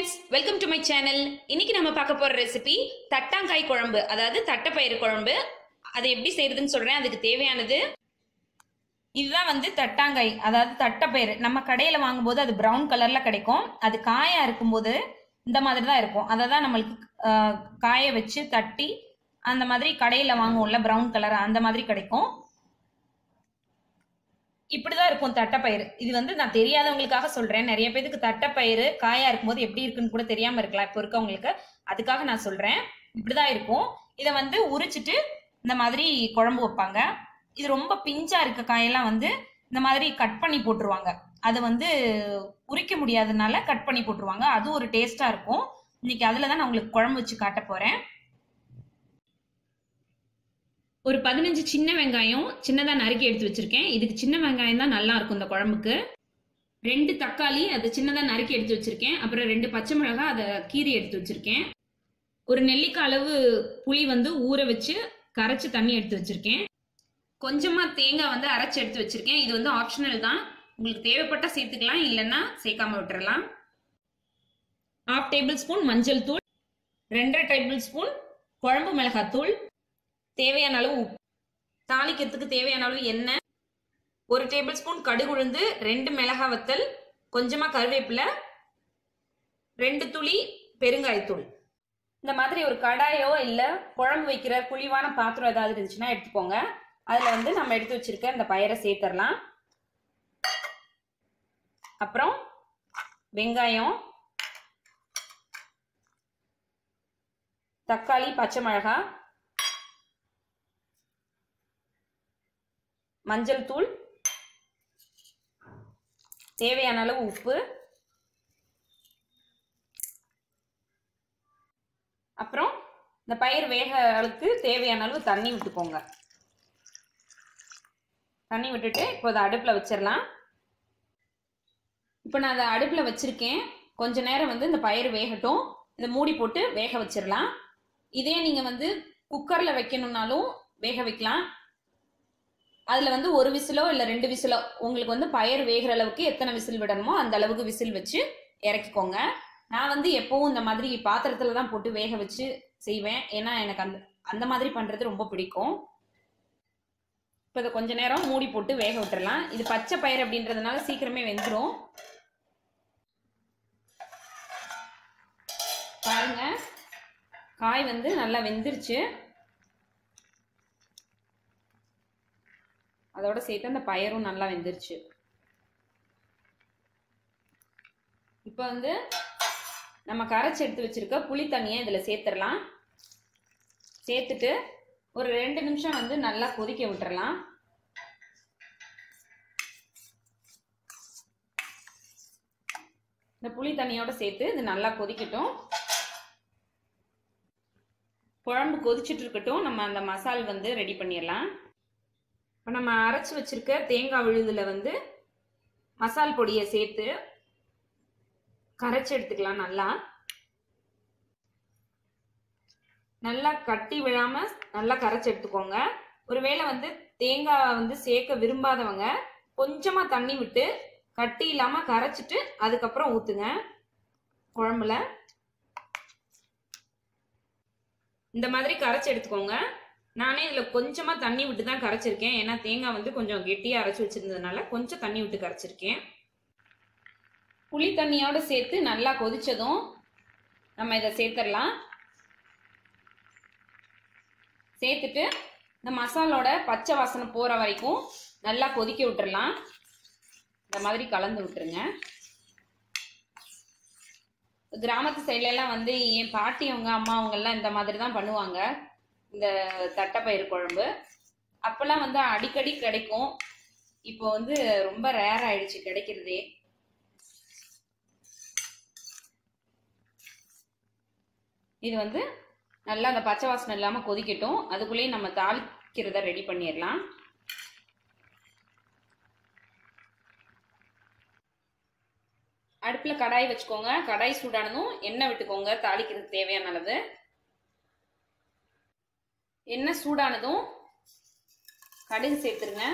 friends welcome to my channel இன்னைக்கு நம்ம பார்க்க போற ரெசிபி தட்டாங்காய் குழம்பு அதாவது தட்டைப்பயிறு குழம்பு அதை எப்படி செய்யறதுன்னு சொல்றேன் அதுக்கு தேவையானது இதுதான் வந்து தட்டாங்காய் அதாவது தட்டைப்பயிறு நம்ம கடையில் வாங்கும்போது அது ப்ரௌன் கலர்ல கிடைக்கும் அது காயா இருக்கும்போது இந்த மாதிரி தான் இருக்கும் அதை தான் நம்மளுக்கு ஆஹ், காய வச்சு தட்டி அந்த மாதிரி கடையில் வாங்குவோம்ல ப்ரௌன் கலர் அந்த மாதிரி கிடைக்கும் இப்படிதான் இருக்கும் தட்டைப்பயிறு இது வந்து நான் தெரியாதவங்களுக்காக சொல்றேன் நிறைய பேருக்கு தட்டைப்பயிறு காயா இருக்கும்போது எப்படி இருக்குன்னு கூட தெரியாம இருக்கலாம் இப்போ இருக்கவங்களுக்கு அதுக்காக நான் சொல்றேன் இப்படிதான் இருக்கும் இதை வந்து உரிச்சிட்டு இந்த மாதிரி குழம்பு வைப்பாங்க இது ரொம்ப பிஞ்சா இருக்க காயெல்லாம் வந்து இந்த மாதிரி கட் பண்ணி போட்டுருவாங்க அது வந்து உரிக்க முடியாதனால கட் பண்ணி போட்டுருவாங்க அது ஒரு டேஸ்டா இருக்கும் இன்னைக்கு அதுல தான் நான் உங்களுக்கு குழம்பு வச்சு காட்ட போறேன் ஒரு பதினஞ்சு சின்ன வெங்காயம் சின்னதாக நறுக்கி எடுத்து வச்சிருக்கேன் இதுக்கு சின்ன வெங்காயம் தான் நல்லா இருக்கும் இந்த குழம்புக்கு ரெண்டு தக்காளி அது சின்னதாக நறுக்கி எடுத்து வச்சிருக்கேன் அப்புறம் ரெண்டு பச்சை மிளகாய் அதை கீரி எடுத்து வச்சிருக்கேன் ஒரு நெல்லிக்காய் அளவு புளி வந்து ஊற வச்சு கரைச்சி தண்ணி எடுத்து வச்சிருக்கேன் கொஞ்சமாக தேங்காய் வந்து அரைச்சி எடுத்து வச்சிருக்கேன் இது வந்து ஆப்ஷனல் தான் உங்களுக்கு தேவைப்பட்ட சேர்த்துக்கலாம் இல்லைன்னா சேர்க்காம விட்டுறலாம் ஹாஃப் டேபிள் ஸ்பூன் மஞ்சள் தூள் ரெண்டரை டேபிள் ஸ்பூன் குழம்பு மிளகாய் தூள் தேவையான அளவு உப்பு தாளிக்கிறதுக்கு தேவையான அளவு எண்ணெய் ஒரு டேபிள் ஸ்பூன் கடுகு உளுந்து ரெண்டு மிளகாய் வத்தல் கொஞ்சமாக கருவேப்பிலை ரெண்டு துளி பெருங்காயத்தூள் இந்த மாதிரி ஒரு கடாயோ இல்லை குழம்பு வைக்கிற குழிவான பாத்திரம் ஏதாவது இருந்துச்சுன்னா எடுத்துக்கோங்க அதில் வந்து நம்ம எடுத்து வச்சிருக்க இந்த பயிரை சேர்த்துடலாம் அப்புறம் வெங்காயம் தக்காளி பச்சை மிளகாய் மஞ்சள் தூள் தேவையான அளவு உப்பு அப்புறம் இந்த பயிர் வேக அளவுக்கு தேவையான அளவு தண்ணி விட்டுக்கோங்க தண்ணி விட்டுட்டு இப்போ அதை அடுப்பில் வச்சிடலாம் இப்போ நான் அதை அடுப்பில் வச்சுருக்கேன் கொஞ்ச நேரம் வந்து இந்த பயிர் வேகட்டும் இதை மூடி போட்டு வேக வச்சிடலாம் இதே நீங்கள் வந்து குக்கரில் வைக்கணுன்னாலும் வேக வைக்கலாம் அதில் வந்து ஒரு விசிலோ இல்லை ரெண்டு விசிலோ உங்களுக்கு வந்து பயிர் வேகிற அளவுக்கு எத்தனை விசில் விடணுமோ அந்த அளவுக்கு விசில் வச்சு இறக்கிக்கோங்க நான் வந்து எப்பவும் இந்த மாதிரி பாத்திரத்தில் தான் போட்டு வேக வச்சு செய்வேன் ஏன்னா எனக்கு அந்த அந்த மாதிரி பண்ணுறது ரொம்ப பிடிக்கும் இப்போ இதை கொஞ்ச நேரம் மூடி போட்டு வேக விட்டுறலாம் இது பச்சை பயிர் அப்படின்றதுனால சீக்கிரமே வெந்துடும் பாருங்க காய் வந்து நல்லா வெந்துருச்சு அதோட சேர்த்து அந்த பயரும் நல்லா வெந்துருச்சு இப்போ வந்து நம்ம கரைச்சி எடுத்து வச்சிருக்க புளி தண்ணியை இதில் சேர்த்துடலாம் சேர்த்துட்டு ஒரு ரெண்டு நிமிஷம் வந்து நல்லா கொதிக்க விட்டுறலாம் இந்த புளி தண்ணியோட சேர்த்து இது நல்லா கொதிக்கட்டும் குழம்பு கொதிச்சுட்டு இருக்கட்டும் நம்ம அந்த மசால் வந்து ரெடி பண்ணிடலாம் இப்போ நம்ம அரைச்சி வச்சிருக்க தேங்காய் விழுதுல வந்து மசால் பொடியை சேர்த்து கரைச்சி எடுத்துக்கலாம் நல்லா நல்லா கட்டி விழாம நல்லா கரைச்சி எடுத்துக்கோங்க ஒருவேளை வந்து தேங்காய் வந்து சேர்க்க விரும்பாதவங்க கொஞ்சமா தண்ணி விட்டு கட்டி இல்லாம கரைச்சிட்டு அதுக்கப்புறம் ஊத்துங்க குழம்புல இந்த மாதிரி கரைச்சி எடுத்துக்கோங்க நானே இதில் கொஞ்சமாக தண்ணி விட்டு தான் கரைச்சிருக்கேன் ஏன்னா தேங்காய் வந்து கொஞ்சம் கெட்டியாக அரைச்சி வச்சிருந்ததுனால கொஞ்சம் தண்ணி விட்டு கரைச்சிருக்கேன் புளி தண்ணியோட சேர்த்து நல்லா கொதிச்சதும் நம்ம இதை சேர்த்துடலாம் சேர்த்துட்டு இந்த மசாலோட பச்சை வாசனை போகிற வரைக்கும் நல்லா கொதிக்க விட்டுறலாம் இந்த மாதிரி கலந்து விட்டுருங்க கிராமத்து சைட்ல எல்லாம் வந்து என் பாட்டி அவங்க அம்மா அவங்க எல்லாம் இந்த மாதிரி தான் பண்ணுவாங்க இந்த தட்டைப்பயிறு குழம்பு அப்பெல்லாம் வந்து அடிக்கடி கிடைக்கும் இப்போ வந்து ரொம்ப ரேர் ஆயிடுச்சு கிடைக்கிறதே இது வந்து நல்லா அந்த பச்சை வாசனை இல்லாமல் கொதிக்கட்டும் அதுக்குள்ளேயே நம்ம தாளிக்கிறத ரெடி பண்ணிடலாம் அடுப்பில் கடாய் வச்சுக்கோங்க கடாய் சூடானதும் எண்ணெய் விட்டுக்கோங்க தாளிக்கிறதுக்கு தேவையான அளவு எண்ணெய் சூடானதும் கடுகு சேர்த்துருங்க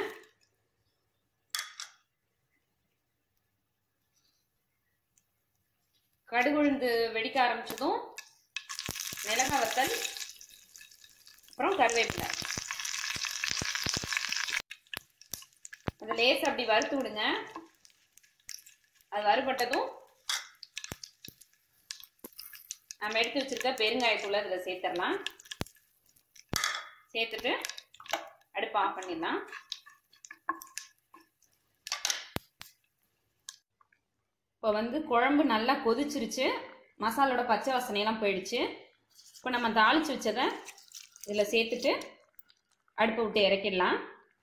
கடுகு உளுந்து வெடிக்க ஆரம்பிச்சதும் மிளகாய் வத்தல் அப்புறம் கருவேப்பிலை அது லேஸ் அப்படி வறுத்து விடுங்க அது வறுபட்டதும் நம்ம எடுத்து வச்சிருக்க பெருங்காயத்தூளை அதில் சேர்த்துடலாம் சேர்த்துட்டு அடுப்பு ஆஃப் பண்ணிடலாம் இப்போ வந்து குழம்பு நல்லா கொதிச்சிருச்சு மசாலோட பச்சை வாசனையெல்லாம் போயிடுச்சு இப்போ நம்ம தாளித்து வச்சதை இதில் சேர்த்துட்டு அடுப்பை விட்டு இறக்கிடலாம்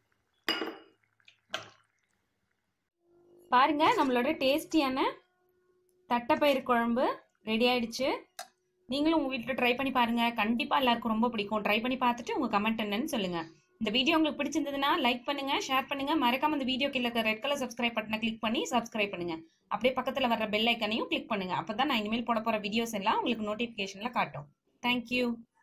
பாருங்க நம்மளோட டேஸ்டியான தட்டைப்பயிறு குழம்பு ரெடி ஆயிடுச்சு நீங்களும் உங்கள் வீட்டில் ட்ரை பண்ணி பாருங்க கண்டிப்பாக எல்லாருக்கும் ரொம்ப பிடிக்கும் ட்ரை பண்ணி பார்த்துட்டு உங்கள் கமெண்ட் என்னன்னு சொல்லுங்க இந்த வீடியோ உங்களுக்கு பிடிச்சிருந்ததுன்னா லைக் பண்ணுங்க ஷேர் பண்ணுங்க மறக்காம இந்த வீடியோ கீழே இருக்க ரெட் கலர் சப்ஸ்கிரைப் பட்டனை கிளிக் பண்ணி சப்ஸ்கிரைப் பண்ணுங்க அப்படியே பக்கத்தில் வர பெல் ஐக்கனையும் கிளிக் பண்ணுங்க அப்போ தான் நான் இனிமேல் போட போகிற வீடியோஸ் எல்லாம் உங்களுக்கு நோட்டிஃபிகேஷனில் காட்டும் தேங்க்யூ